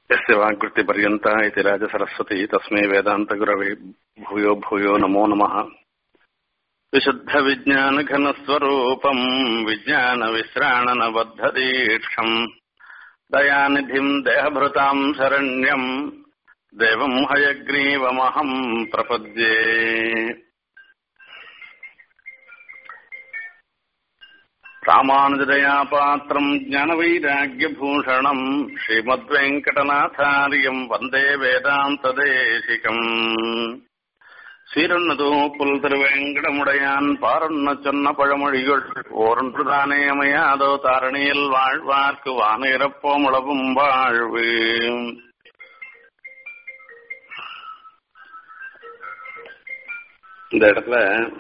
यस्य वाङ्कृतिपर्यन्ता इति राजसरस्वती तस्मै वेदान्तगुरवे भूयो भूयो नमो नमः विशुद्धविज्ञानघनस्वरूपम् विज्ञानविश्राणनबद्धदीक्षम् दयानिधिम् देहभृताम् शरण्यम् देवम् हयग्रीवमहम् प्रपद्ये रामानुजदया पात्रम् ज्ञानवैराग्यभूषणम् श्रीमद्वेङ्कटनाथार्यम् वन्दे வேதாந்ததேசிகம் சீரன்னதோ புல் திருவேங்கடமுடையான் பாரன்ன சொன்ன பழமொழிகள் ஓரொன்றுதானே அமையாதோ தாரணியில் வாழ்வார்க்கு வானிறப்போம் உளவும் வாழ்வு இந்த இடத்துல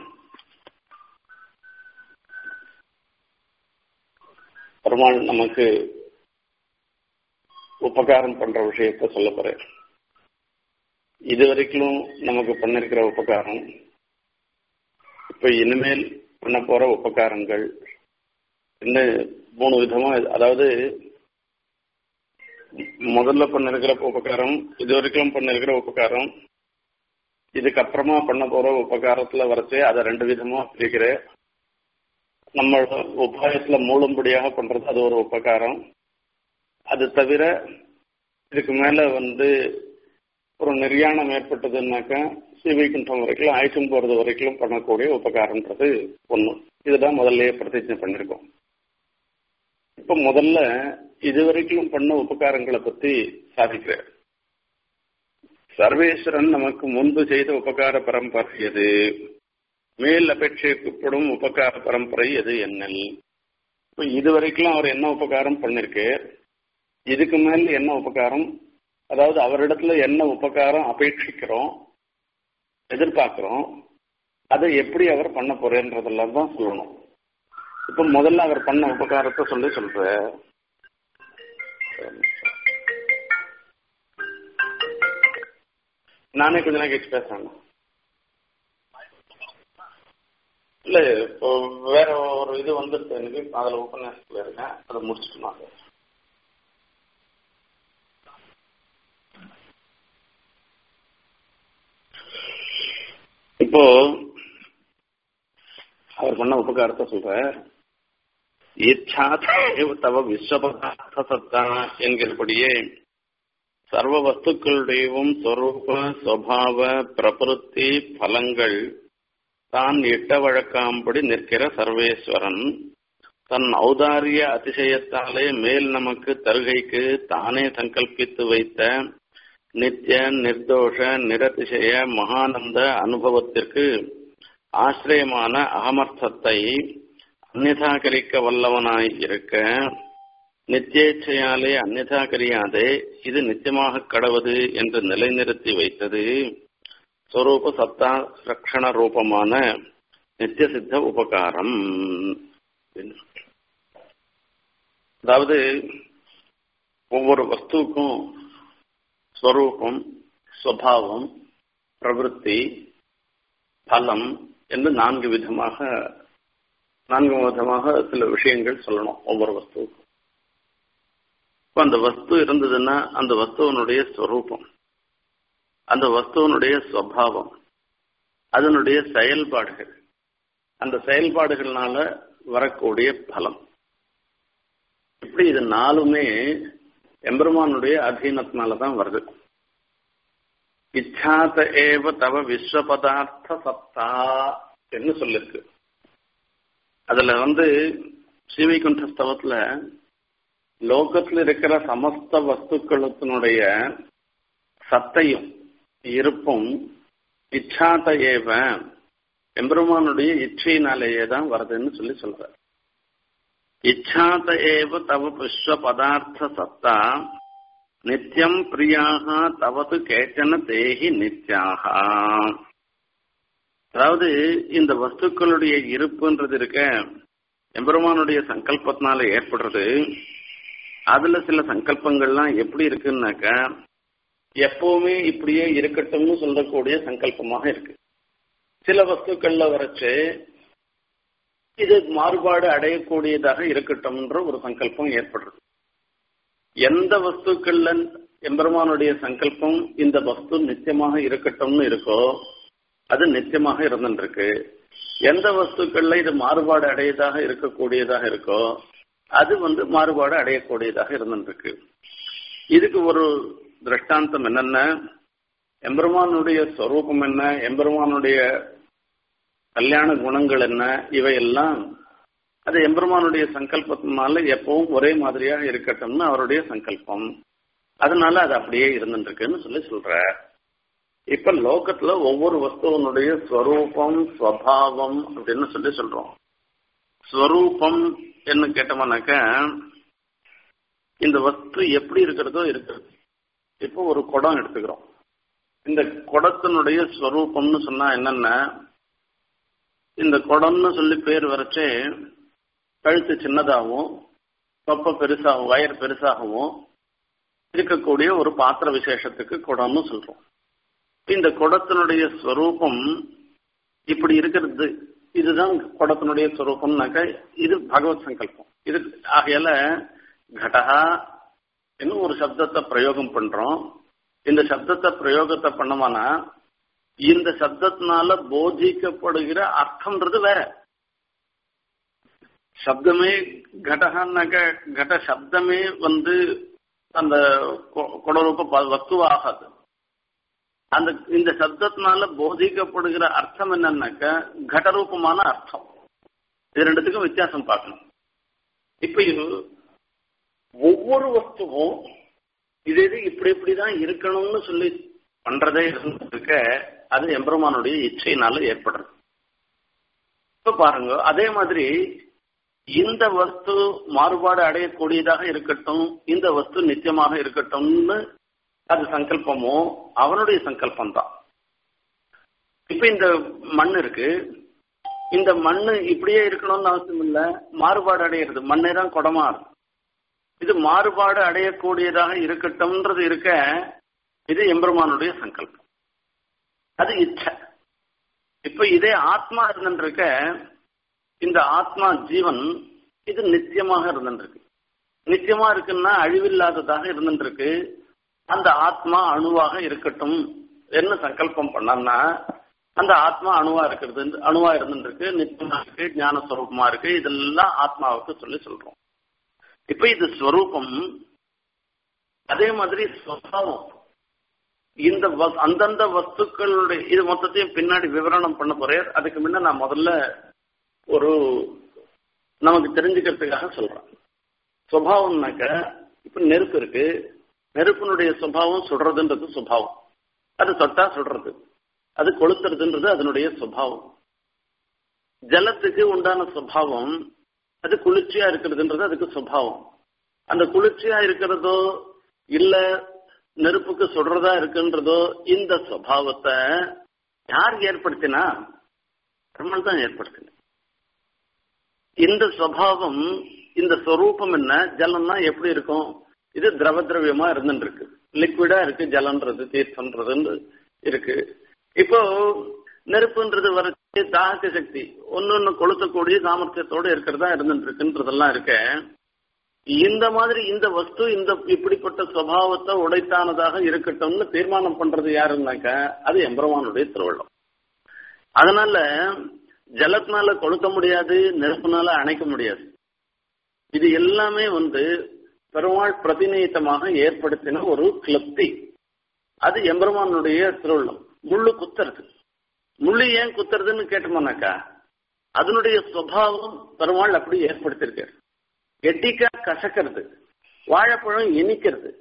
பெருமாள் நமக்கு உபகாரம் பண்ற விஷயத்த சொல்ல போறேன் இது வரைக்கும் நமக்கு பண்ணிருக்கிற உபகாரம் இப்ப இனிமேல் பண்ண போற உபகாரங்கள் இன்னும் மூணு விதமா அதாவது முதல்ல பண்ணிருக்கிற உபகாரம் இது வரைக்கும் பண்ணிருக்கிற உபகாரம் இதுக்கப்புறமா பண்ண போற உபகாரத்துல வரைச்சு அதை ரெண்டு விதமா பிரிக்கிறேன் நம்ம உபாயத்துல மூலம்படியாக பண்றது அது ஒரு உபகாரம் அது தவிர இதுக்கு மேல வந்து ஒரு நிர்யாணம் ஏற்பட்டதுன்னாக்கா சிவைகுண்டம் வரைக்கும் ஆயுஷம் போறது வரைக்கும் பண்ணக்கூடிய உபகாரம்ன்றது ஒண்ணு இதுதான் முதல்லயே பிரதிஜை பண்ணிருக்கோம் இப்ப முதல்ல இது வரைக்கும் பண்ண உபகாரங்களை பத்தி சாதிக்கிறேன் சர்வேஸ்வரன் நமக்கு முன்பு செய்த உபகார பரம்பரை எது மேல் அபேட்சிக்கப்படும் உபகார பரம்பரை எது என்னல் இப்ப இது வரைக்கும் அவர் என்ன உபகாரம் பண்ணிருக்கு இதுக்கு மேல் என்ன உபகாரம் அதாவது அவரிடத்துல என்ன உபகாரம் அபேட்சிக்கிறோம் எதிர்பார்க்கிறோம் அதை எப்படி அவர் பண்ண போறேன்றதெல்லாம் தான் சொல்லணும் இப்ப முதல்ல அவர் பண்ண உபகாரத்தை சொல்லி சொல்ற நானே கொஞ்ச நேரம் கழிச்சு பேசுறேன் இல்ல இப்போ வேற ஒரு இது வந்துருச்சு எனக்கு அதுல உபன்யாசத்துல இருக்கேன் அதை முடிச்சுட்டு நான் இப்போ அவர் பண்ண உபகாரத்தை சொல்ற இச்சாதேவ தவ விஸ்வபதார்த்த சத்தா என்கிறபடியே சர்வ வஸ்துக்களுடையவும் ஸ்வரூப சுவாவ பிரபுத்தி பலங்கள் தான் இட்ட வழக்காம்படி நிற்கிற சர்வேஸ்வரன் தன் ஔதாரிய அதிசயத்தாலே மேல் நமக்கு தருகைக்கு தானே சங்கல்பித்து வைத்த நித்திய நிர்தோஷ நிரதிசய மகானந்த அனுபவத்திற்கு ஆசிரியமான அகமர்த்தத்தை அந்நிதாகரிக்க வல்லவனாய் இருக்க நித்தியேச்சையாலே அந்நிதாகரியாதே இது நித்தியமாக கடவது என்று நிலைநிறுத்தி வைத்தது ஸ்வரூப சத்தா ரக்ஷண ரூபமான நித்திய சித்த உபகாரம் அதாவது ஒவ்வொரு வஸ்துக்கும் ஸ்வரூபம் ஸ்வபாவம் பிரவருத்தி பலம் என்று நான்கு விதமாக நான்கு விதமாக சில விஷயங்கள் சொல்லணும் ஒவ்வொரு வஸ்துவுக்கும் இப்போ அந்த வஸ்து இருந்ததுன்னா அந்த வஸ்துவனுடைய ஸ்வரூபம் அந்த வஸ்துவனுடைய சுவாவம் அதனுடைய செயல்பாடுகள் அந்த செயல்பாடுகள்னால வரக்கூடிய பலம் இப்படி இது நாலுமே எம்பெருமானுடைய அதீனத்தினாலதான் வருது இச்சாத ஏவ தவ விஸ்வ பதார்த்த சத்தா என்று சொல்லிருக்கு அதுல வந்து ஸ்ரீவைகுண்ட ஸ்தவத்துல லோகத்துல இருக்கிற சமஸ்த வஸ்துக்களத்தினுடைய சத்தையும் இருப்பும் இச்சாத ஏவ எம்பெருமானுடைய இச்சையினாலேயே தான் வருதுன்னு சொல்லி சொல்ற இச்சாத ஏவ தவ விஸ்வ பதார்த்த சத்தா நித்தியம் பிரியாக தவது கேட்டன தேகி நித்யாக அதாவது இந்த வஸ்துக்களுடைய இருப்புன்றது இருக்க எம்பெருமானுடைய சங்கல்பத்தினால ஏற்படுறது அதுல சில சங்கல்பங்கள்லாம் எப்படி இருக்குன்னாக்கா எப்பவுமே இப்படியே இருக்கட்டும்னு சொல்லக்கூடிய சங்கல்பமாக இருக்கு சில வஸ்துக்கள்ல வரைச்சு இது மாறுபாடு அடையக்கூடியதாக இருக்கட்டும்ன்ற ஒரு சங்கல்பம் ஏற்படுறது எந்த வஸ்துக்கள்ல எம்பெருமானுடைய சங்கல்பம் இந்த வஸ்து நித்தியமாக இருக்கட்டும்னு இருக்கோ அது நித்தியமாக இருந்துருக்கு எந்த வஸ்துக்கள்ல இது மாறுபாடு அடையதாக இருக்கக்கூடியதாக இருக்கோ அது வந்து மாறுபாடு அடையக்கூடியதாக இருந்துருக்கு இதுக்கு ஒரு திருஷ்டாந்தம் என்னென்ன எம்பெருமானுடைய ஸ்வரூபம் என்ன எம்பெருமானுடைய கல்யாண குணங்கள் என்ன இவையெல்லாம் அது எம்பெருமானுடைய சங்கல்பத்தினால எப்பவும் ஒரே மாதிரியாக இருக்கட்டும்னு அவருடைய சங்கல்பம் அதனால அது அப்படியே இருந்துருக்குன்னு சொல்லி சொல்ற இப்ப லோகத்துல ஒவ்வொரு வஸ்துவனுடைய ஸ்வரூபம் ஸ்வபாவம் அப்படின்னு சொல்லி சொல்றோம் ஸ்வரூபம் என்ன கேட்டோம்னாக்க இந்த வஸ்து எப்படி இருக்கிறதோ இருக்கிறது இப்போ ஒரு குடம் எடுத்துக்கிறோம் இந்த குடத்தினுடைய ஸ்வரூபம்னு சொன்னா என்னன்னா இந்த குடம்னு சொல்லி பேர் வரைச்சே கழுத்து சின்னதாகவும் தொப்பை பெருசாகவும் வயர் பெருசாகவும் இருக்கக்கூடிய ஒரு பாத்திர விசேஷத்துக்கு குடம்னு சொல்றோம் இந்த குடத்தினுடைய ஸ்வரூபம் இப்படி இருக்கிறது இதுதான் குடத்தினுடைய ஸ்வரூபம்னாக்க இது பகவத் சங்கல்பம் இது ஆகையால கடகா இன்னும் ஒரு சப்தத்தை பிரயோகம் பண்றோம் இந்த சப்தத்தை பிரயோகத்தை பண்ணோம்னா இந்த சப்தத்தினால போதிக்கப்படுகிற அர்த்தம்ன்றது வேற சப்தமே கடகான்னாக்க கட சப்தமே வந்து அந்த குடரூப வஸ்துவாகாது அந்த இந்த சப்தத்தினால போதிக்கப்படுகிற அர்த்தம் என்னன்னாக்க கடரூபமான அர்த்தம் இது ரெண்டுத்துக்கும் வித்தியாசம் பார்க்கணும் இப்ப இது ஒவ்வொரு வஸ்துவும் இது இது இப்படி இப்படிதான் இருக்கணும்னு சொல்லி பண்றதே இருக்க அது எம்பெருமானுடைய இச்சையினால ஏற்படுறது இப்ப பாருங்க அதே மாதிரி இந்த வஸ்து மாறுபாடு அடையக்கூடியதாக இருக்கட்டும் இந்த வஸ்து நிச்சயமாக இருக்கட்டும்னு அது சங்கல்பமோ அவனுடைய சங்கல்பம் தான் இப்ப இந்த மண் இருக்கு இந்த மண்ணு இப்படியே இருக்கணும்னு அவசியம் இல்ல மாறுபாடு அடையிறது மண்ணே தான் குடமா இருக்கு இது மாறுபாடு அடையக்கூடியதாக இருக்கட்டும்ன்றது இருக்க இது எம்பெருமானுடைய சங்கல்பம் அது இச்சை இப்ப இதே ஆத்மா இருந்துருக்க இந்த ஆத்மா ஜீவன் இது நித்தியமாக இருந்துருக்கு நித்தியமா இருக்குன்னா அழிவில்லாததாக இருந்துருக்கு அந்த ஆத்மா அணுவாக இருக்கட்டும் என்ன சங்கல்பம் பண்ணா அந்த ஆத்மா அணுவா இருக்கிறது அணுவா இருந்துருக்கு நித்தியமா இருக்கு ஞானஸ்வரூபமா இருக்கு இதெல்லாம் ஆத்மாவுக்கு சொல்லி சொல்றோம் இப்ப இது ஸ்வரூபம் அதே மாதிரி ஸ்வபாவம் இந்த அந்தந்த வஸ்துக்களுடைய இது மொத்தத்தையும் பின்னாடி விவரணம் பண்ண போறேன் அதுக்கு முன்ன நான் முதல்ல ஒரு நமக்கு தெரிஞ்சுக்கிறதுக்காக சொல்றேன் சுவாவம்னாக்க இப்ப நெருப்பு இருக்கு நெருப்பினுடைய சுபாவம் சுடுறதுன்றது சுபாவம் அது தொட்டா சுடுறது அது கொளுத்துறதுன்றது அதனுடைய சுபாவம் ஜலத்துக்கு உண்டான சுபாவம் அது குளிர்ச்சியா இருக்கிறதுன்றது அதுக்கு சுபாவம் அந்த குளிர்ச்சியா இருக்கிறதோ இல்ல நெருப்புக்கு சுடுறதா இருக்குன்றதோ இந்த சுவாவத்தை யார் ஏற்படுத்தினா பெருமாள் தான் ஏற்படுத்தின இந்த சுவாவம் இந்த ஸ்வரூபம் என்ன ஜலம்னா எப்படி இருக்கும் இது திரவ திரவியமா இருந்துட்டு இருக்கு லிக்விடா இருக்கு ஜலம்ன்றது தீர்த்தம்ன்றது இருக்கு இப்போ நெருப்புன்றது வரைச்சு தாகக்க சக்தி ஒன்னொன்னு கொளுத்தக்கூடிய சாமர்த்தியத்தோட இருக்கிறதா இருந்துட்டு இருக்குன்றதெல்லாம் இருக்க இந்த மாதிரி இந்த வஸ்து இந்த இப்படிப்பட்ட சுவாவத்தை உடைத்தானதாக இருக்கட்டும்னு தீர்மானம் பண்றது யாருன்னாக்க அது எம்பெருமானுடைய திருவள்ளம் அதனால ஜலத்தினால கொளுத்த முடியாது நெருப்புனால அணைக்க முடியாது இது எல்லாமே வந்து பெருமாள் பிரதிநிதித்தமாக ஏற்படுத்தின ஒரு கிளப்தி அது எம்பெருமானுடைய திருவள்ளம் முள்ளு குத்துறது முள்ளு ஏன் குத்துறதுன்னு கேட்டோம்னாக்கா அதனுடைய சுவாவம் பெருமாள் அப்படி ஏற்படுத்தியிருக்காரு கெட்டிக்கா கசக்கிறது வாழைப்பழம் இனிக்கிறது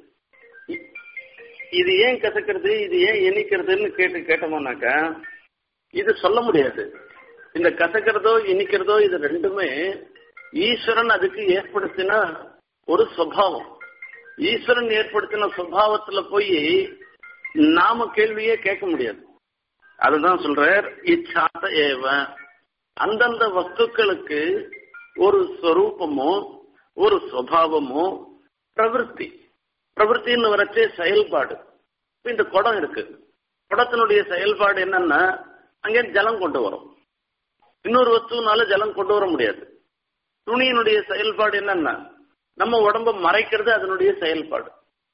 இது ஏன் கசக்கிறது இது ஏன் இனிக்கிறதுன்னு கேட்டு கேட்டோம்னாக்கா இது சொல்ல முடியாது இந்த கசக்கிறதோ இனிக்கிறதோ இது ரெண்டுமே ஈஸ்வரன் அதுக்கு ஏற்படுத்தின ஒரு சுவாவம் ஈஸ்வரன் ஏற்படுத்தின சுவாவத்துல போய் நாம கேள்வியே கேட்க முடியாது அதுதான் சொல்றார் இச்சாத்த ஏவ அந்தந்த வஸ்துக்களுக்கு ஒரு ஸ்வரூபமோ ஒரு சுவாவமோ பிரவருத்தி பிரவருத்தின்னு வரச்சே செயல்பாடு இந்த குடம் இருக்கு குடத்தினுடைய செயல்பாடு என்னன்னா அங்கே ஜலம் கொண்டு வரும் இன்னொரு வஸ்துனால ஜலம் கொண்டு வர முடியாது துணியினுடைய செயல்பாடு என்னன்னா நம்ம உடம்ப மறைக்கிறது அதனுடைய செயல்பாடு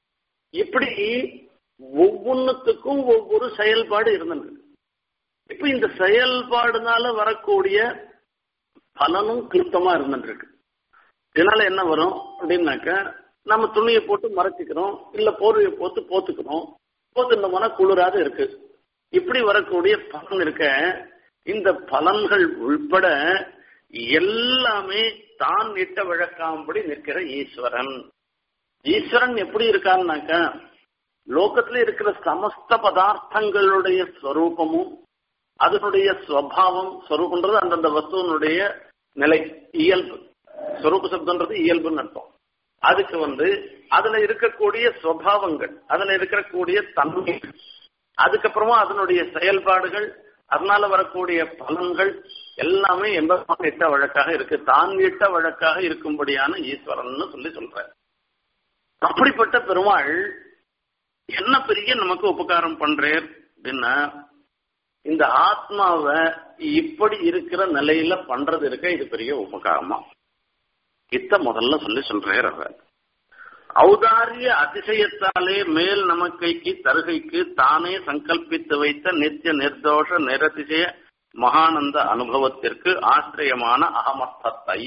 இப்படி ஒவ்வொன்னுத்துக்கும் ஒவ்வொரு செயல்பாடு இருந்தது இப்ப இந்த செயல்பாடுனால வரக்கூடிய பலனும் கிருத்தமா இருந்துருக்கு இதனால என்ன வரும் அப்படின்னாக்க நம்ம துணியை போட்டு மறைச்சிக்கிறோம் இல்ல போர்வையை போட்டு போத்துக்கிறோம் போத்துனோம்னா குளிராத இருக்கு இப்படி வரக்கூடிய பலன் இருக்க இந்த பலன்கள் உள்பட எல்லாமே தான் இட்ட வழக்காம்படி நிற்கிற ஈஸ்வரன் ஈஸ்வரன் எப்படி இருக்கான்னாக்கா லோகத்துல இருக்கிற சமஸ்த பதார்த்தங்களுடைய ஸ்வரூபமும் அதனுடைய ஸ்வபாவம் ஸ்வரூபன்றது அந்தந்த வஸ்துவனுடைய நிலை இயல்பு ஸ்வரூப சப்தன்றது இயல்புன்னு அர்த்தம் அதுக்கு வந்து அதுல இருக்கக்கூடிய ஸ்வபாவங்கள் அதுல இருக்கக்கூடிய தன்மைகள் அதுக்கப்புறமா அதனுடைய செயல்பாடுகள் அதனால வரக்கூடிய பலன்கள் எல்லாமே எண்பதாம் இட்ட வழக்காக இருக்கு தான் இட்ட வழக்காக இருக்கும்படியான ஈஸ்வரன் சொல்லி சொல்ற அப்படிப்பட்ட பெருமாள் என்ன பெரிய நமக்கு உபகாரம் பண்றேர் அப்படின்னா இந்த ஆத்மாவை இப்படி இருக்கிற நிலையில பண்றது இருக்க இது பெரிய உபகாரமா இத்த முதல்ல சொல்லி சொல்றார் அவர் ஔதாரிய அதிசயத்தாலே மேல் நமக்கைக்கு தருகைக்கு தானே சங்கல்பித்து வைத்த நித்திய நிர்தோஷ நிரதிசய மகானந்த அனுபவத்திற்கு ஆசிரியமான அகமஸ்தத்தை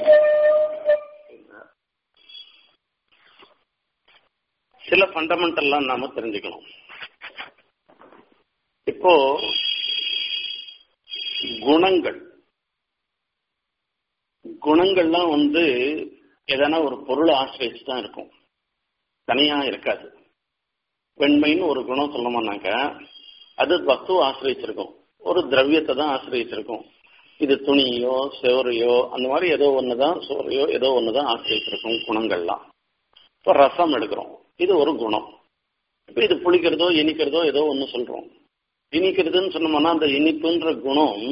சில ஃபண்டமெண்டல்லாம் நாம தெரிஞ்சுக்கணும் இப்போ குணங்கள் குணங்கள்லாம் வந்து எதனா ஒரு பொருளை ஆசிரியச்சு தான் இருக்கும் தனியா இருக்காது வெண்மைன்னு ஒரு குணம் சொல்லணும்னாக்க அது வஸ்துவை ஆசிரியச்சிருக்கும் ஒரு திரவியத்தை தான் ஆசிரியச்சிருக்கும் இது துணியோ செவரையோ அந்த மாதிரி ஏதோ ஒன்று தான் சோறையோ ஏதோ ஒன்று தான் ஆசிரியச்சிருக்கும் குணங்கள்லாம் இப்போ ரசம் எடுக்கிறோம் இது ஒரு குணம் இப்போ இது புளிக்கிறதோ இனிக்கிறதோ ஏதோ ஒன்று சொல்கிறோம் இனிக்கிறதுன்னு சொன்னோம்னா அந்த இனிப்புன்ற குணம்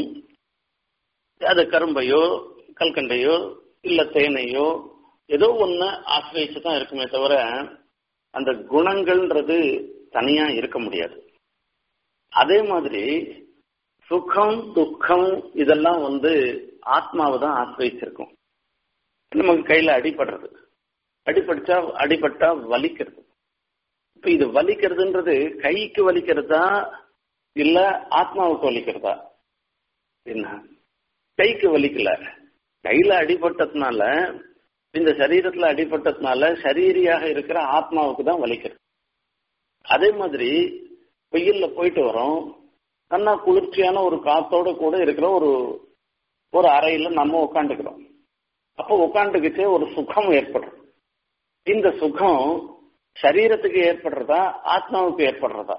அது கரும்பையோ கல்கண்டையோ இல்லை தேனையோ ஏதோ ஒன்று ஆசிரியச்சு தான் இருக்குமே தவிர அந்த குணங்கள்ன்றது தனியா இருக்க முடியாது அதே மாதிரி சுகம் துக்கம் இதெல்லாம் வந்து ஆத்மாவை தான் ஆசிரியச்சிருக்கும் நமக்கு கையில அடிபடுறது அடிபடிச்சா அடிபட்டா வலிக்கிறது இப்ப இது வலிக்கிறதுன்றது கைக்கு வலிக்கிறதா இல்ல ஆத்மாவுக்கு வலிக்கிறதா என்ன கைக்கு வலிக்கல கையில அடிபட்டதுனால இந்த சரீரத்துல அடிபட்டதுனால சரீரியாக இருக்கிற ஆத்மாவுக்கு தான் வலிக்கிறது அதே மாதிரி வெயில்ல போயிட்டு வரோம் நல்லா குளிர்ச்சியான ஒரு காத்தோட கூட இருக்கிற ஒரு ஒரு அறையில நம்ம உட்காந்துக்கிறோம் அப்போ உட்காந்துக்கிச்சே ஒரு சுகம் ஏற்படுறது இந்த சுகம் சரீரத்துக்கு ஏற்படுறதா ஆத்மாவுக்கு ஏற்படுறதா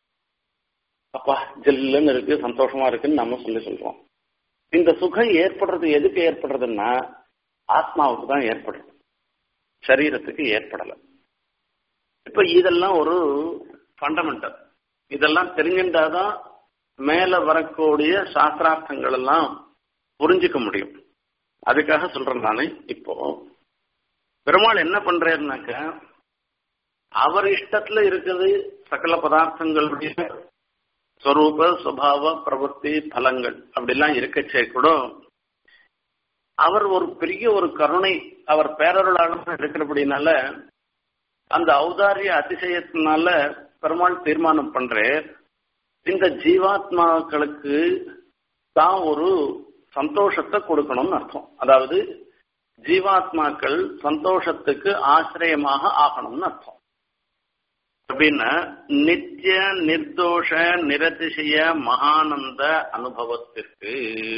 அப்பா ஜில்லுன்னு இருக்கு சந்தோஷமா இருக்குன்னு நம்ம சொல்லி சொல்றோம் இந்த சுகம் ஏற்படுறது எதுக்கு ஏற்படுறதுன்னா ஆத்மாவுக்கு தான் ஏற்படுறது சரீரத்துக்கு ஏற்படல இப்ப இதெல்லாம் ஒரு ஃபண்டமெண்டல் இதெல்லாம் தெரிஞ்சின்றாதான் மேல வரக்கூடிய சாஸ்திரார்த்தங்கள் எல்லாம் புரிஞ்சுக்க முடியும் அதுக்காக சொல்றேன் நானு இப்போ பெருமாள் என்ன பண்றாருனாக்க அவர் இஷ்டத்துல இருக்குது சகல பதார்த்தங்களுடைய ஸ்வரூப சுபாவ பிரவൃத்தி பலங்கள் அப்படிலாம் இருக்கச்சே கூட அவர் ஒரு பெரிய ஒரு கருணை அவர் பேரருளாளர் இருக்கிறபடினால அந்த ஔதாரிய அதிசயத்தினால பெருமாள் தீர்மானம் பண்றார் இந்த ஜீவாத்மாக்களுக்கு தான் ஒரு சந்தோஷத்தை கொடுக்கணும்னு அர்த்தம் அதாவது ஜீவாத்மாக்கள் சந்தோஷத்துக்கு ஆசிரியமாக ஆகணும்னு அர்த்தம் அப்படின்னா நித்திய நிர்தோஷ நிரதிசய மகானந்த அனுபவத்திற்கு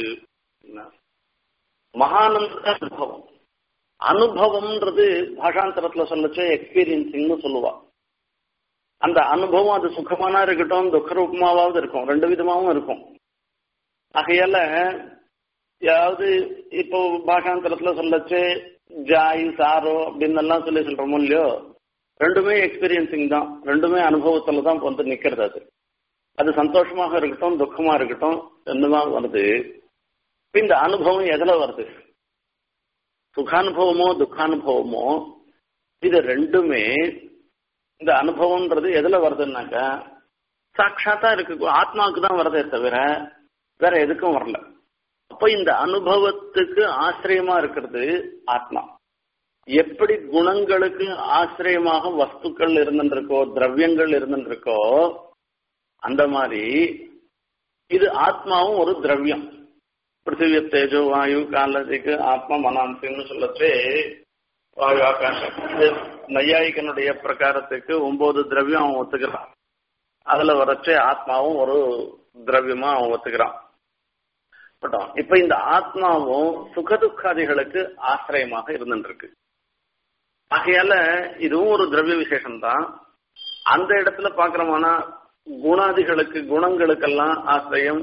மகானந்த அனுபவம் அனுபவம்ன்றது பாஷாந்தரத்துல சொல்லச்சு எக்ஸ்பீரியன்சிங்னு சொல்லுவா அந்த அனுபவம் அது சுகமானா இருக்கட்டும் துக்க ரூபமாவது இருக்கும் ரெண்டு விதமாவும் இருக்கும் ஆகையால யாவது இப்போ பாஷாந்தரத்துல சொல்லச்சு ஜாய் சாரோ அப்படின்னு எல்லாம் சொல்லி சொல்றோமோ இல்லையோ ரெண்டுமே எக்ஸ்பீரியன்சிங் தான் ரெண்டுமே அனுபவத்துல தான் வந்து நிக்கிறது அது அது சந்தோஷமாக இருக்கட்டும் துக்கமா இருக்கட்டும் என்னதான் வருது இந்த அனுபவம் எதுல வருது சுகானுபவமோ துக்கானுபவமோ இது ரெண்டுமே இந்த அனுபவம்ன்றது எதுல வருதுன்னாக்கா சாட்சாத்தா இருக்கு ஆத்மாவுக்கு தான் வருதே தவிர வேற எதுக்கும் வரல அப்போ இந்த அனுபவத்துக்கு ஆசிரியமா இருக்கிறது ஆத்மா எப்படி குணங்களுக்கு ஆசிரியமாக வஸ்துக்கள் இருந்துருக்கோ திரவியங்கள் இருந்துருக்கோ அந்த மாதிரி இது ஆத்மாவும் ஒரு திரவியம் பிருத்திவி தேஜோ வாயு காலத்துக்கு ஆத்மா மனாம்சின்னு சொல்லச்சு வாயு ஆகாசம் நையாயிக்கனுடைய பிரகாரத்துக்கு ஒன்பது திரவியம் அவன் ஒத்துக்கிறான் அதுல வரச்சு ஆத்மாவும் ஒரு திரவியமா அவன் ஒத்துக்கிறான் இப்ப இந்த ஆத்மாவும் சுகதுக்காதிகளுக்கு ஆசிரியமாக இருந்துருக்கு ஆகையால இதுவும் ஒரு திரவிய விசேஷம் தான் அந்த இடத்துல பாக்குறோம்னா குணாதிகளுக்கு குணங்களுக்கெல்லாம் ஆசிரியம்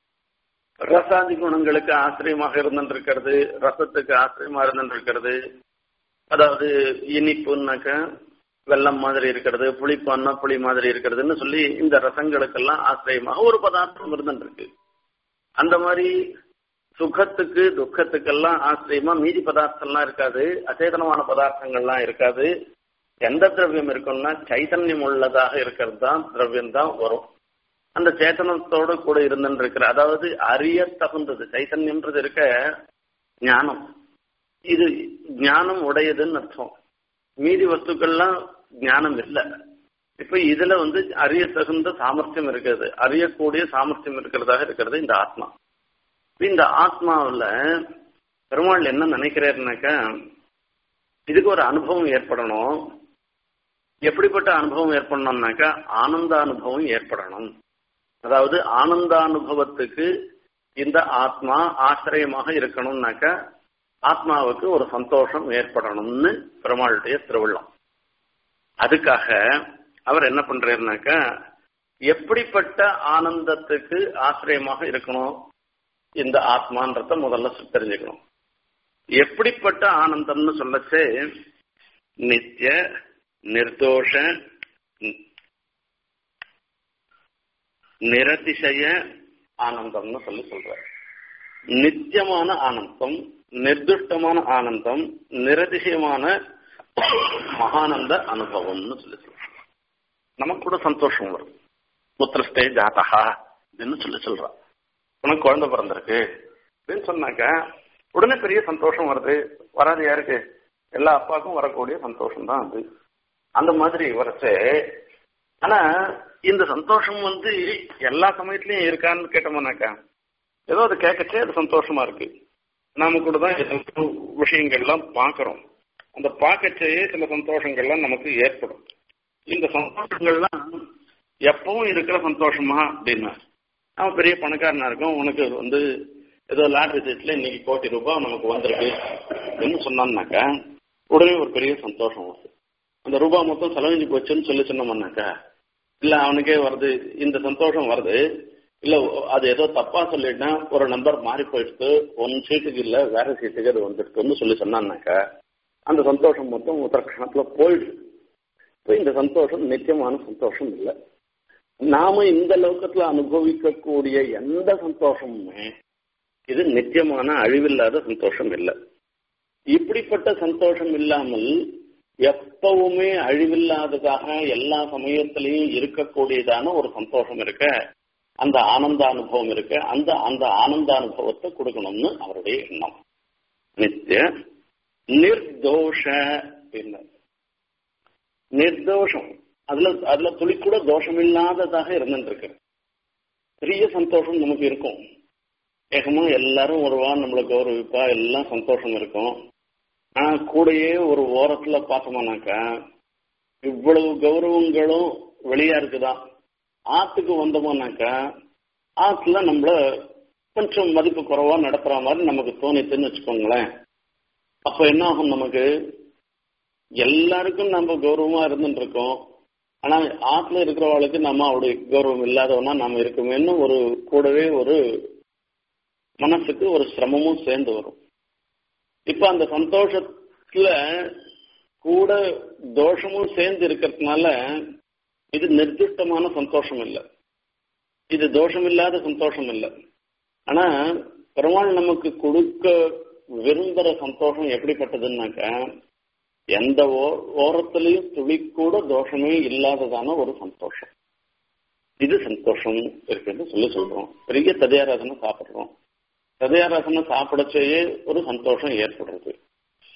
ரசாதி குணங்களுக்கு ஆசிரியமாக இருந்துருக்கிறது ரசத்துக்கு ஆசிரியமா இருந்துருக்கிறது அதாவது இனிப்புன்னாக்க வெள்ளம் மாதிரி இருக்கிறது புளிப்பான்னா புளி மாதிரி இருக்கிறதுன்னு சொல்லி இந்த ரசங்களுக்கெல்லாம் ஆசிரியமாக ஒரு பதார்த்தம் இருந்துருக்கு அந்த மாதிரி சுகத்துக்கு துக்கத்துக்கெல்லாம் ஆசிரியமா மீதி பதார்த்தம்லாம் இருக்காது அச்சேதனமான பதார்த்தங்கள்லாம் இருக்காது எந்த திரவியம் இருக்கும்னா சைத்தன்யம் உள்ளதாக இருக்கிறது தான் திரவியம் தான் வரும் அந்த சேத்தனத்தோட கூட இருந்துன்னு இருக்கிற அதாவது அறிய தகுந்தது சைத்தன்யம்ன்றது இருக்க ஞானம் இது ஞானம் உடையதுன்னு அர்த்தம் மீதி வஸ்துக்கள்லாம் ஞானம் இல்லை இப்ப இதுல வந்து அறிய தகுந்த சாமர்த்தியம் இருக்கிறது அறியக்கூடிய சாமர்த்தியம் இருக்கிறதாக இருக்கிறது இந்த ஆத்மா இந்த ஆத்மாவில் பெருமாள் என்ன நினைக்கிறாருனாக்கா இதுக்கு ஒரு அனுபவம் ஏற்படணும் எப்படிப்பட்ட அனுபவம் ஏற்படணும்னாக்கா ஆனந்த அனுபவம் ஏற்படணும் அதாவது ஆனந்தானுபவத்துக்கு இந்த ஆத்மா ஆசிரியமாக இருக்கணும்னாக்கா ஆத்மாவுக்கு ஒரு சந்தோஷம் ஏற்படணும்னு பெருமாளுடைய திருவிழம் அதுக்காக அவர் என்ன பண்றாருனாக்கா எப்படிப்பட்ட ஆனந்தத்துக்கு ஆசிரியமாக இருக்கணும் இந்த ஆத்மான்றத முதல்ல தெரிஞ்சுக்கணும் எப்படிப்பட்ட ஆனந்தம்னு சொல்லச்சே நித்திய நிர்தோஷ நிரதிசய ஆனந்தம்னு சொல்லி சொல்ற நித்தியமான ஆனந்தம் நிர்துஷ்டமான ஆனந்தம் நிரதிசயமான மகானந்த அனுபவம்னு சொல்லி சொல்ற நமக்கு கூட சந்தோஷம் வரும் புத்திரஸ்தே ஜாதகா அப்படின்னு சொல்லி சொல்றான் உனக்கு குழந்தை பிறந்திருக்கு அப்படின்னு சொன்னாக்க உடனே பெரிய சந்தோஷம் வருது வராது யாருக்கு எல்லா அப்பாவுக்கும் வரக்கூடிய சந்தோஷம் தான் அது அந்த மாதிரி வரச்சு ஆனா இந்த சந்தோஷம் வந்து எல்லா சமயத்திலயும் இருக்கான்னு கேட்டோம்னாக்கா ஏதோ அது கேட்கச்சே அது சந்தோஷமா இருக்கு நாம கூட தான் விஷயங்கள்லாம் பார்க்கிறோம் அந்த பார்க்கச்சேயே சில சந்தோஷங்கள்லாம் நமக்கு ஏற்படும் இந்த சந்தோஷங்கள்லாம் எப்பவும் இருக்கிற சந்தோஷமா அப்படின்னா அவன் பெரிய பணக்காரனா இருக்கும் உனக்கு வந்து ஏதோ லாட்ரி சீட்ல இன்னைக்கு கோடி ரூபாய் நமக்கு வந்திருக்கு அப்படின்னு சொன்னான்னாக்கா உடனே ஒரு பெரிய சந்தோஷம் வருது அந்த ரூபாய் மொத்தம் செலவழிஞ்சு போச்சுன்னு சொல்லி சொன்னோம்னாக்கா இல்ல அவனுக்கே வருது இந்த சந்தோஷம் வருது இல்ல அது ஏதோ தப்பா சொல்லிட்டா ஒரு நம்பர் மாறி போயிடுத்து ஒன் சீட்டுக்கு இல்ல வேற சீட்டுக்கு அது வந்துடுதுன்னு சொல்லி சொன்னான்னாக்கா அந்த சந்தோஷம் மொத்தம் உத்தரக்ஷணத்துல போயிடுது இப்போ இந்த சந்தோஷம் நிச்சயமான சந்தோஷம் இல்லை நாம இந்த லோகத்துல அனுபவிக்கக்கூடிய எந்த சந்தோஷமுமே இது நித்தியமான அழிவில்லாத சந்தோஷம் இல்லை இப்படிப்பட்ட சந்தோஷம் இல்லாமல் எப்பவுமே அழிவில்லாததாக எல்லா சமயத்திலையும் இருக்கக்கூடியதான ஒரு சந்தோஷம் இருக்க அந்த ஆனந்த அனுபவம் இருக்கு அந்த அந்த ஆனந்த அனுபவத்தை கொடுக்கணும்னு அவருடைய எண்ணம் நித்திய நிர்தோஷ நிர்தோஷம் அதுல அதுல துளி கூட தோஷம் இல்லாததாக இருந்துட்டு இருக்கு பெரிய சந்தோஷம் நமக்கு இருக்கும் ஏகமா எல்லாரும் வருவா நம்மளை கௌரவிப்பா எல்லாம் சந்தோஷம் இருக்கும் ஆனா கூடயே ஒரு ஓரத்துல பார்த்தோம்னாக்கா இவ்வளவு கௌரவங்களும் வெளியா இருக்குதான் ஆத்துக்கு வந்தோம்னாக்கா ஆத்துல நம்மள கொஞ்சம் மதிப்பு குறைவா நடத்துற மாதிரி நமக்கு தோணித்துன்னு வச்சுக்கோங்களேன் அப்ப என்ன ஆகும் நமக்கு எல்லாருக்கும் நம்ம கௌரவமா இருந்துட்டு இருக்கோம் ஆனா ஆத்துல இருக்கிறவளுக்கு நம்ம அவருடைய கௌரவம் இல்லாதவனா நாம இருக்குமேன்னு ஒரு கூடவே ஒரு மனசுக்கு ஒரு சிரமமும் சேர்ந்து வரும் இப்ப அந்த சந்தோஷத்துல கூட தோஷமும் சேர்ந்து இருக்கிறதுனால இது நிர்திஷ்டமான சந்தோஷம் இல்லை இது தோஷம் இல்லாத சந்தோஷம் இல்லை ஆனா பெருமாள் நமக்கு கொடுக்க விரும்புற சந்தோஷம் எப்படிப்பட்டதுன்னாக்கா எந்த ஓரத்திலையும் துளி கூட தோஷமே இல்லாததான ஒரு சந்தோஷம் இது சந்தோஷம் இருக்குன்னு சொல்லி சொல்றோம் பெரிய ததையாராதனை சாப்பிடுறோம் ததையாராதனை சாப்பிடச்சேயே ஒரு சந்தோஷம் ஏற்படுறது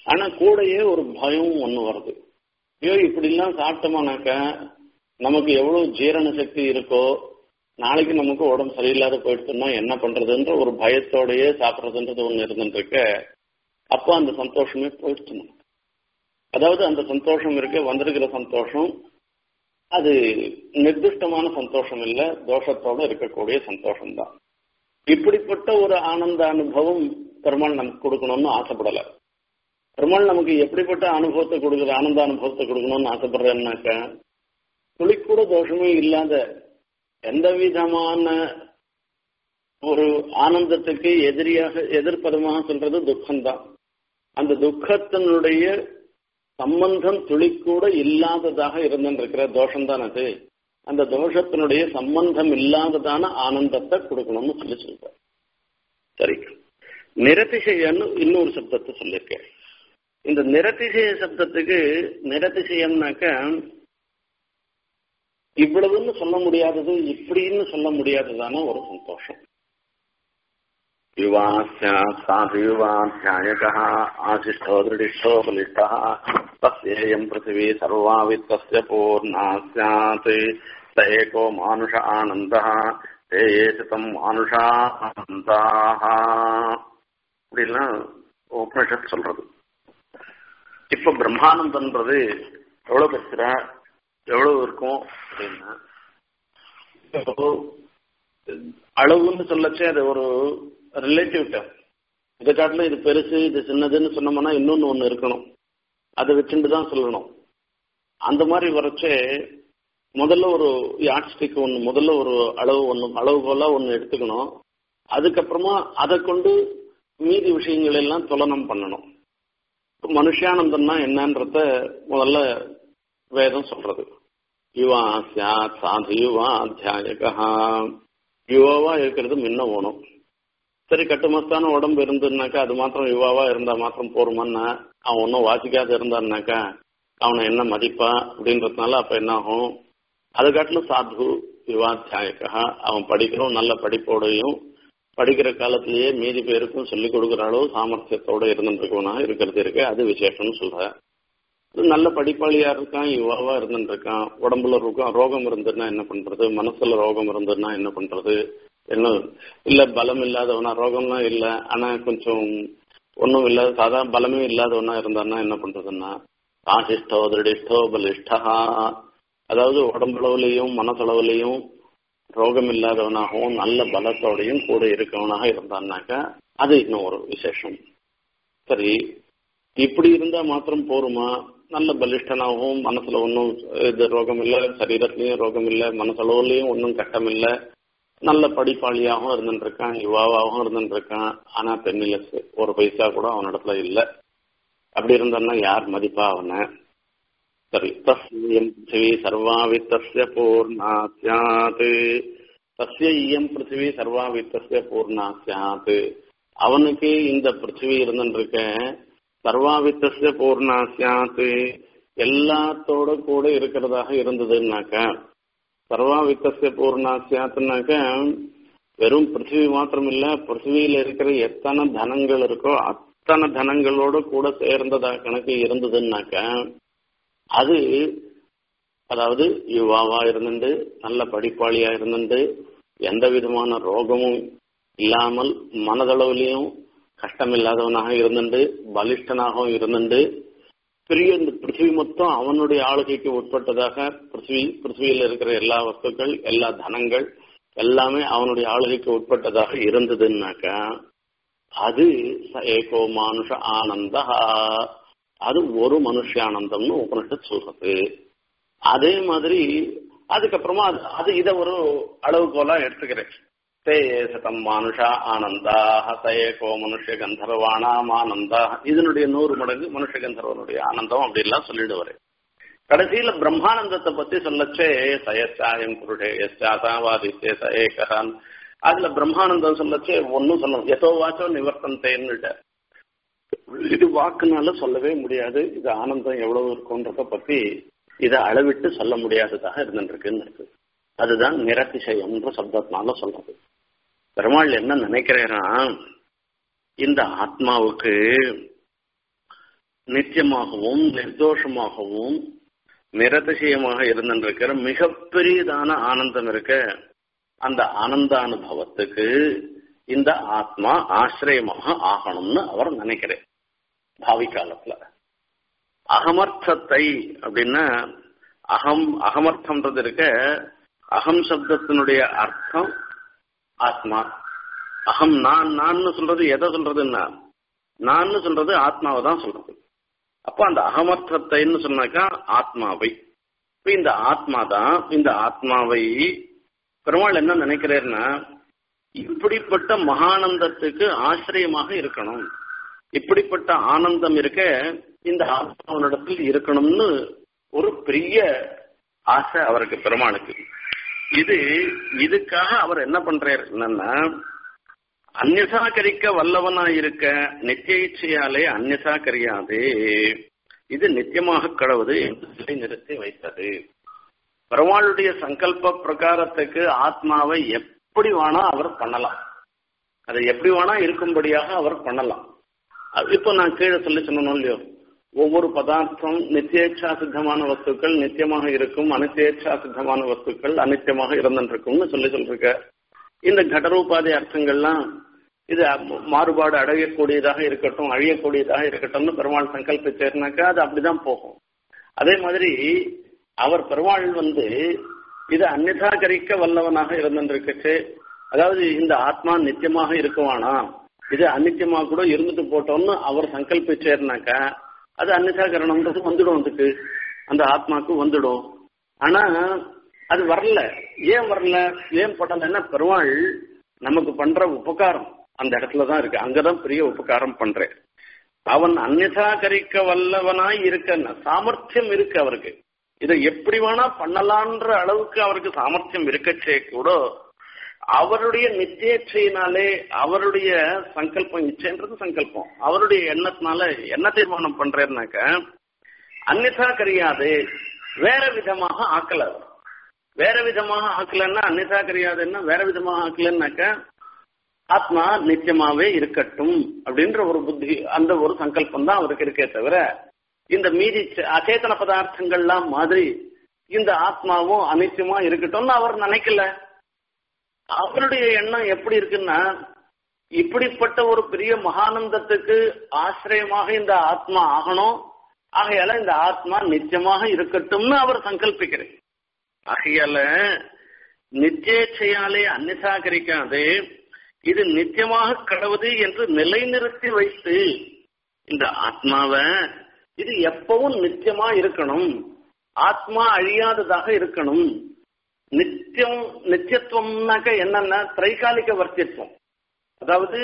ஆனா கூடயே ஒரு பயம் ஒண்ணு வருது ஐயோ இப்படிலாம் சாப்பிட்டோமானாக்க நமக்கு எவ்வளவு ஜீரண சக்தி இருக்கோ நாளைக்கு நமக்கு உடம்பு சரியில்லாத போயிடுச்சுன்னா என்ன பண்றதுன்ற ஒரு பயத்தோடயே சாப்பிட்றதுன்றது ஒண்ணு இருந்துட்டு இருக்க அப்போ அந்த சந்தோஷமே போயிடுச்சு நமக்கு அதாவது அந்த சந்தோஷம் இருக்க வந்திருக்கிற சந்தோஷம் அது நிர்திஷ்டமான சந்தோஷம் இல்ல தோஷத்தோட இருக்கக்கூடிய சந்தோஷம் தான் இப்படிப்பட்ட ஒரு ஆனந்த அனுபவம் பெருமாள் நமக்கு கொடுக்கணும்னு ஆசைப்படல பெருமாள் நமக்கு எப்படிப்பட்ட அனுபவத்தை கொடுக்குற ஆனந்த அனுபவத்தை கொடுக்கணும்னு ஆசைப்படுறேன்னாக்க துளிக்கூட தோஷமே இல்லாத எந்த விதமான ஒரு ஆனந்தத்துக்கு எதிரியாக எதிர்ப்பதமாக சொல்றது துக்கம்தான் அந்த துக்கத்தினுடைய சம்பந்தம் துளிக்கூட இல்லாததாக இருந்திருக்கிற தோஷம் தான் அது அந்த தோஷத்தினுடைய சம்பந்தம் இல்லாததான ஆனந்தத்தை கொடுக்கணும்னு சொல்லி சொல்றார் சரி நிரதிசயன்னு இன்னொரு சப்தத்தை சொல்லியிருக்கேன் இந்த நிரதிசய சப்தத்துக்கு நிரதிசயம்னாக்க இவ்வளவுன்னு சொல்ல முடியாதது இப்படின்னு சொல்ல முடியாததான ஒரு சந்தோஷம் युवास्य साधु युवाध्यायकः आशिष्ठो दृढिष्ठो बलिष्ठः तस्येयम् पृथिवी सर्वा वित्तस्य पूर्णा स्यात् स एको मानुष आनन्दः ते ये சிதம் மானுஷா ஆனந்தாக இப்படிலாம் உபனிஷத் சொல்றது இப்ப பிரம்மானந்தன்றது எவ்வளவு பெருசுரா எவ்வளவு இருக்கும் அப்படின்னா அளவுன்னு சொல்லச்சே அது ஒரு ரிலேட்டிவ் டேம் இதை காட்டிலும் இது பெருசு இது சின்னதுன்னு சொன்னோம்னா இன்னொன்று ஒன்று இருக்கணும் அதை வச்சுட்டு தான் சொல்லணும் அந்த மாதிரி வரைச்சே முதல்ல ஒரு யாட் ஸ்டிக் ஒன்று முதல்ல ஒரு அளவு ஒன்று அளவுகோலாக ஒன்று எடுத்துக்கணும் அதுக்கப்புறமா அதை கொண்டு மீதி விஷயங்கள் எல்லாம் துலனம் பண்ணணும் மனுஷானந்தம்னா என்னன்றத முதல்ல வேதம் சொல்றது யுவா சாத் சாது யுவா அத்தியாயகா யுவாவா இருக்கிறது முன்ன ஓணும் சரி கட்டுமஸ்தான உடம்பு இருந்ததுனாக்கா அது மாத்திரம் யுவாவா இருந்தா மாத்திரம் போருமான்னா அவன் ஒன்றும் வாசிக்காத இருந்தான்னாக்கா அவனை என்ன மதிப்பா அப்படின்றதுனால அப்ப என்ன ஆகும் அது காட்டிலும் சாது யுவாத்தியாயக்கா அவன் படிக்கிறோம் நல்ல படிப்போடையும் படிக்கிற காலத்திலேயே மீதி பேருக்கும் சொல்லிக் கொடுக்குற அளவு சாமர்த்தியத்தோட இருந்துருக்கவனாக இருக்கிறது இருக்கு அது விசேஷம்னு சொல்ற நல்ல படிப்பாளியா இருக்கான் யுவாவா இருந்துட்டு இருக்கான் உடம்புல இருக்கும் ரோகம் இருந்ததுன்னா என்ன பண்றது மனசுல ரோகம் இருந்ததுன்னா என்ன பண்றது என்ன இல்ல பலம் இல்லாதவனா ரோகம்லாம் இல்ல ஆனா கொஞ்சம் ஒன்றும் இல்லாத சாதாரண பலமே இல்லாதவனா இருந்தான்னா என்ன பண்றதுன்னா ஆசிஷ்டோ திருடிஷ்டோ பலிஷ்டா அதாவது உடம்பளவுலையும் மனசளவுலையும் ரோகம் இல்லாதவனாகவும் நல்ல பலத்தோடையும் கூட இருக்கவனாக இருந்தான்னாக்கா அது இன்னும் ஒரு விசேஷம் சரி இப்படி இருந்தா மாத்திரம் போருமா நல்ல பலிஷ்டனாகவும் மனசுல ஒன்றும் இது ரோகம் இல்லை சரீரத்திலையும் ரோகம் இல்லை மனசளவுலையும் ஒன்றும் கட்டம் இல்லை நல்ல படிப்பாளியாகவும் இருந்துட்டு இருக்கான் யுவாவாகவும் இருந்துட்டு இருக்கான் ஆனா பெண்ணிலஸ் ஒரு பைசா கூட அவனிடத்துல இல்லை அப்படி இருந்தான்னா யார் மதிப்பா அவனை சரி தஸ்யம் பிருத்திவி சர்வாவித்தஸ்ய பூர்ணா சியாத் தஸ்ய இயம் பிருத்திவி சர்வாவித்தஸ்ய பூர்ணா சியாத் அவனுக்கு இந்த பிருத்திவி இருந்துருக்க சர்வாவித்தஸ்ய பூர்ணா சியாத் எல்லாத்தோட கூட இருக்கிறதாக இருந்ததுன்னாக்க சர்வாவித்தஸ்ய பூர்ணா சியாத்துனாக்க வெறும் பிருத்திவி மாத்திரம் இல்ல பிருத்திவியில இருக்கிற எத்தனை தனங்கள் இருக்கோ அத்தனை தனங்களோட கூட சேர்ந்ததா கணக்கு இருந்ததுன்னாக்க அது அதாவது யுவாவா இருந்துட்டு நல்ல படிப்பாளியா இருந்துட்டு எந்த விதமான ரோகமும் இல்லாமல் மனதளவுலையும் கஷ்டம் இல்லாதவனாக இருந்துட்டு பலிஷ்டனாகவும் இருந்துட்டு பெரிய இந்த பிருத்திவி மொத்தம் அவனுடைய ஆளுகைக்கு உட்பட்டதாக பிருத்திவி பிருத்திவியில் இருக்கிற எல்லா வஸ்துக்கள் எல்லா தனங்கள் எல்லாமே அவனுடைய ஆளுகைக்கு உட்பட்டதாக இருந்ததுன்னாக்கா அது ஏகோ மானுஷ ஆனந்தா அது ஒரு மனுஷானந்தம்னு உபனிஷத் சொல்றது அதே மாதிரி அதுக்கப்புறமா அது இதை ஒரு அளவுகோலா எடுத்துக்கிறேன் தே சதம் மானுஷா ஆனந்தா தயேகோ மனுஷ கந்தர்வானாம் ஆனந்தா இதனுடைய நூறு மடங்கு மனுஷ கந்தர்வனுடைய ஆனந்தம் அப்படிலாம் சொல்லிடுவாரு கடைசியில பிரம்மானந்தத்தை பத்தி சொல்லச்சே சயச்சாயம் புருடே எஸ்டாசாவாதித்தே சயேகரான் அதுல பிரம்மானந்தம் சொல்லச்சே ஒன்னும் சொல்லணும் எதோ வாச்சோ நிவர்த்தந்தேன்னுட்ட இது வாக்குனால சொல்லவே முடியாது இது ஆனந்தம் எவ்வளவு இருக்கும்ன்றத பத்தி இதை அளவிட்டு சொல்ல முடியாததாக இருந்துருக்குன்னு இருக்கு அதுதான் நிரதிசயம்ன்ற சப்தத்தினால சொல்றது பெருமாள் என்ன நினைக்கிறேன்னா இந்த ஆத்மாவுக்கு நித்தியமாகவும் நிர்தோஷமாகவும் நிரதிசயமாக இருந்திருக்கிற மிகப்பெரியதான ஆனந்தம் இருக்க அந்த ஆனந்தானுபவத்துக்கு இந்த ஆத்மா ஆசிரியமாக ஆகணும்னு அவர் நினைக்கிறேன் பாவி காலத்துல அகமர்த்தத்தை அப்படின்னா அகம் அகமர்த்தம்ன்றது இருக்க அகம் சப்தத்தினுடைய அர்த்தம் ஆத்மா அகம் நான் நான் சொல்றது எதை சொல்றதுன்னா நான் சொல்றது ஆத்மாவை தான் சொல்றது அப்ப அந்த அகமர்த்தத்தைன்னு சொன்னாக்கா ஆத்மாவை இப்ப இந்த ஆத்மா தான் இந்த ஆத்மாவை பெருமாள் என்ன நினைக்கிறாருன்னா இப்படிப்பட்ட மகானந்தத்துக்கு ஆசிரியமாக இருக்கணும் இப்படிப்பட்ட ஆனந்தம் இருக்க இந்த ஆத்மாவனிடத்தில் இருக்கணும்னு ஒரு பெரிய ஆசை அவருக்கு பெருமாளுக்கு இது இதுக்காக அவர் என்ன பண்றாரு என்னன்னா அந்நிசாகரிக்க வல்லவனா இருக்க நித்திய இச்சையாலே அந்நிசாகரியாது இது நித்தியமாக கடவுது என்று நிறுத்தி வைத்தது பெருமாளுடைய சங்கல்ப பிரகாரத்துக்கு ஆத்மாவை எப்படி வேணா அவர் பண்ணலாம் அதை எப்படி வேணா இருக்கும்படியாக அவர் பண்ணலாம் அது இப்போ நான் கீழே சொல்லி சொன்னோம் இல்லையோ ஒவ்வொரு பதார்த்தம் நித்தியேட்சா சித்தமான வஸ்துக்கள் நித்தியமாக இருக்கும் அனித்தியேட்சா சித்தமான வஸ்துக்கள் அனித்தியமாக இருந்துருக்கும்னு சொல்லி சொல்லிருக்க இந்த கடரூபாதி அர்த்தங்கள்லாம் இது மாறுபாடு அடையக்கூடியதாக இருக்கட்டும் அழியக்கூடியதாக இருக்கட்டும்னு பெருமாள் சங்கல்பிச்சேர்னாக்கா அது அப்படிதான் போகும் அதே மாதிரி அவர் பெருமாள் வந்து இது அந்நிதாகரிக்க வல்லவனாக இருந்துருக்குச்சு அதாவது இந்த ஆத்மா நித்தியமாக இருக்குவானா இது அநித்தியமா கூட இருந்துட்டு போட்டோம்னு அவர் சங்கல்பிச்சேர்னாக்கா அது அந்நிதாகரணம்ன்றது வந்துடும் அதுக்கு அந்த ஆத்மாக்கு வந்துடும் ஆனா அது வரல ஏன் வரல ஏன் படலைன்னா பெருமாள் நமக்கு பண்ற உபகாரம் அந்த இடத்துல தான் இருக்கு அங்கதான் பெரிய உபகாரம் பண்றேன் அவன் அந்நிதாகரிக்க வல்லவனாய் இருக்க சாமர்த்தியம் இருக்கு அவருக்கு இதை எப்படி வேணா பண்ணலான்ற அளவுக்கு அவருக்கு சாமர்த்தியம் இருக்கச்சே கூட அவருடைய நிச்சயச்சையினாலே அவருடைய சங்கல்பம் இச்சைன்றது சங்கல்பம் அவருடைய எண்ணத்தினால என்ன தீர்மானம் பண்றேன்னாக்க அந்நிதா கரியாது வேற விதமாக ஆக்கல வேற விதமாக ஆக்கலன்னா அந்நிதா கரியாதுன்னா வேற விதமாக ஆக்கலன்னாக்க ஆத்மா நித்தியமாவே இருக்கட்டும் அப்படின்ற ஒரு புத்தி அந்த ஒரு சங்கல்பம் தான் அவருக்கு இருக்கே தவிர இந்த மீதி அச்சேதன பதார்த்தங்கள்லாம் மாதிரி இந்த ஆத்மாவும் அனித்தியமா இருக்கட்டும்னு அவர் நினைக்கல அவருடைய எண்ணம் எப்படி இருக்குன்னா இப்படிப்பட்ட ஒரு பெரிய மகானந்தத்துக்கு ஆசிரியமாக இந்த ஆத்மா ஆகணும் ஆகையால இந்த ஆத்மா நித்தியமாக இருக்கட்டும்னு அவர் சங்கல்பிக்கிறேன் ஆகையால நிச்சயச்சையாலே அந்நிசாகரிக்காது இது நித்தியமாக கடவுது என்று நிலைநிறுத்தி வைத்து இந்த ஆத்மாவை இது எப்பவும் நித்தியமா இருக்கணும் ஆத்மா அழியாததாக இருக்கணும் நித்தியம் நித்தியத்துவம்னாக்க என்னன்னா திரைகாலிக வர்த்தியத்துவம் அதாவது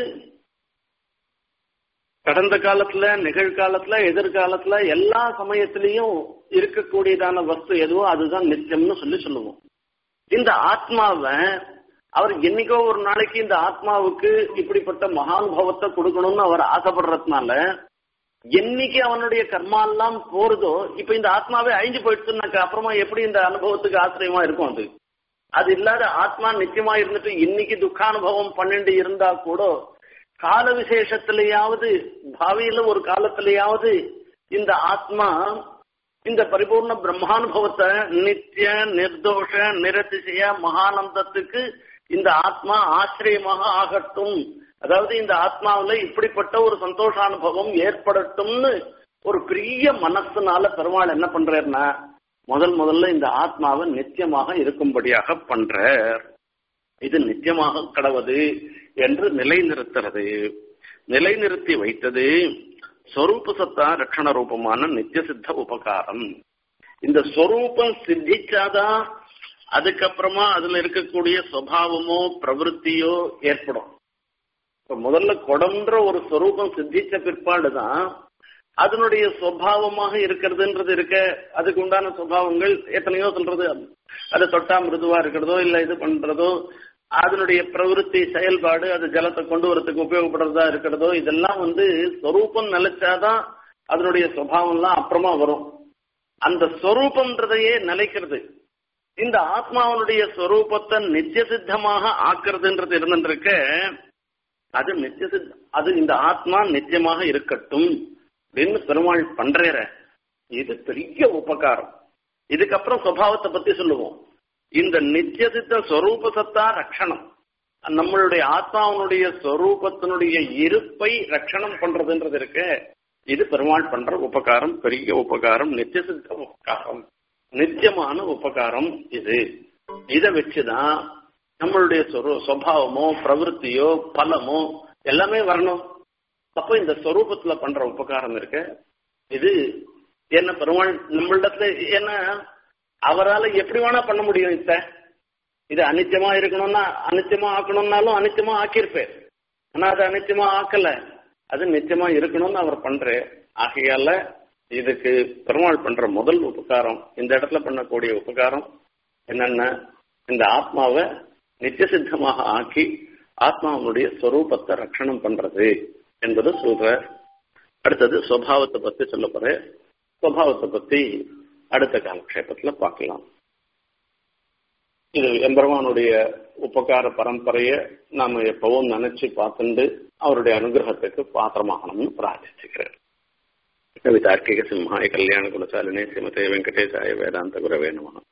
கடந்த காலத்துல நிகழ்காலத்துல எதிர்காலத்துல எல்லா சமயத்திலையும் இருக்கக்கூடியதான வஸ்து எதுவோ அதுதான் நித்தியம்னு சொல்லி சொல்லுவோம் இந்த ஆத்மாவை அவர் என்னைக்கோ ஒரு நாளைக்கு இந்த ஆத்மாவுக்கு இப்படிப்பட்ட மகானுபவத்தை கொடுக்கணும்னு அவர் ஆசைப்படுறதுனால என்னைக்கு அவனுடைய கர்மாலாம் போறதோ இப்ப இந்த ஆத்மாவே அழிஞ்சு போயிடுச்சுனாக்க அப்புறமா எப்படி இந்த அனுபவத்துக்கு ஆசிரியமா இருக்கும் அது அது இல்லாத ஆத்மா நிச்சயமா இருந்துட்டு இன்னைக்கு துக்கானுபவம் பன்னெண்டு இருந்தா கூட கால விசேஷத்திலேயாவது பாவியில ஒரு காலத்திலேயாவது இந்த ஆத்மா இந்த பரிபூர்ண பிரம்மானுபவத்தை நித்திய நிர்தோஷ நிரதிசய மகானந்தத்துக்கு இந்த ஆத்மா ஆசிரியமாக ஆகட்டும் அதாவது இந்த ஆத்மாவில இப்படிப்பட்ட ஒரு சந்தோஷானுபவம் ஏற்படட்டும்னு ஒரு பெரிய மனசுனால பெருமாள் என்ன பண்றாருன்னா முதல் முதல்ல இந்த ஆத்மாவை நித்தியமாக இருக்கும்படியாக பண்றார் இது நித்தியமாக கடவுது என்று நிலைநிறுத்துறது நிலைநிறுத்தி வைத்தது ஸ்வரூப சத்தா ரட்சண ரூபமான நித்திய சித்த உபகாரம் இந்த ஸ்வரூபம் சித்திச்சாதான் அதுக்கப்புறமா அதுல இருக்கக்கூடிய சுவாவமோ பிரவருத்தியோ ஏற்படும் இப்ப முதல்ல கொடம்ன்ற ஒரு ஸ்வரூபம் சித்திச்ச பிற்பாடுதான் அதனுடைய சுவாவமாக இருக்கிறதுன்றது இருக்க அதுக்கு உண்டான சுவாவங்கள் எத்தனையோ சொல்றது அது தொட்டா மிருதுவா இருக்கிறதோ இல்ல இது பண்றதோ அதனுடைய பிரவருத்தி செயல்பாடு அது ஜலத்தை கொண்டு வரதுக்கு உபயோகப்படுறதா இருக்கிறதோ இதெல்லாம் வந்து ஸ்வரூபம் நிலைச்சாதான் அதனுடைய சுவாவம்லாம் அப்புறமா வரும் அந்த ஸ்வரூபம்ன்றதையே நிலைக்கிறது இந்த ஆத்மாவனுடைய ஸ்வரூபத்தை நித்திய சித்தமாக ஆக்குறதுன்றது இருந்துருக்க அது நித்திய சித்த அது இந்த ஆத்மா நித்தியமாக இருக்கட்டும் அப்படின்னு பெருமாள் பண்றேற இது பெரிய உபகாரம் இதுக்கப்புறம் சுவாவத்தை பத்தி சொல்லுவோம் இந்த நித்திய சித்த ஸ்வரூப சத்தா ரட்சணம் நம்மளுடைய ஆத்மாவனுடைய ஸ்வரூபத்தினுடைய இருப்பை ரட்சணம் பண்றதுன்றது இருக்கு இது பெருமாள் பண்ற உபகாரம் பெரிய உபகாரம் நித்திய சித்த உபகாரம் நித்தியமான உபகாரம் இது இதை வச்சுதான் நம்மளுடைய சுவாவமோ பிரவருத்தியோ பலமோ எல்லாமே வரணும் அப்போ இந்த ஸ்வரூபத்துல பண்ற உபகாரம் இருக்கு இது என்ன பெருமாள் நம்மளிடத்துல என்ன அவரால் எப்படி வேணா பண்ண முடியும் இத்த இது அனித்தியமா இருக்கணும்னா அனித்தியமா ஆக்கணும்னாலும் அனித்தியமா ஆக்கியிருப்பேன் ஆனா அது அனித்தியமா ஆக்கல அது நிச்சயமா இருக்கணும்னு அவர் பண்ற ஆகையால இதுக்கு பெருமாள் பண்ற முதல் உபகாரம் இந்த இடத்துல பண்ணக்கூடிய உபகாரம் என்னன்னா இந்த ஆத்மாவை நித்திய சித்தமாக ஆக்கி ஆத்மாவுடைய ஸ்வரூபத்தை ரட்சணம் பண்றது என்பது சொல்ற அடுத்தது சுவாவத்தை பத்தி சொல்ல போற சுவாவத்தை பத்தி அடுத்த காலக்ஷேபத்துல பார்க்கலாம் இது எம்பெருமானுடைய உபகார பரம்பரைய நாம எப்பவும் நினைச்சு பார்த்துண்டு அவருடைய அனுகிரகத்துக்கு பாத்திரமாகணும்னு பிரார்த்திச்சுக்கிறேன் கவிதார்க்கிக சிம்ஹாய கல்யாண குலசாலினே ஸ்ரீமதே வெங்கடேசாய வேதாந்த குரவே நம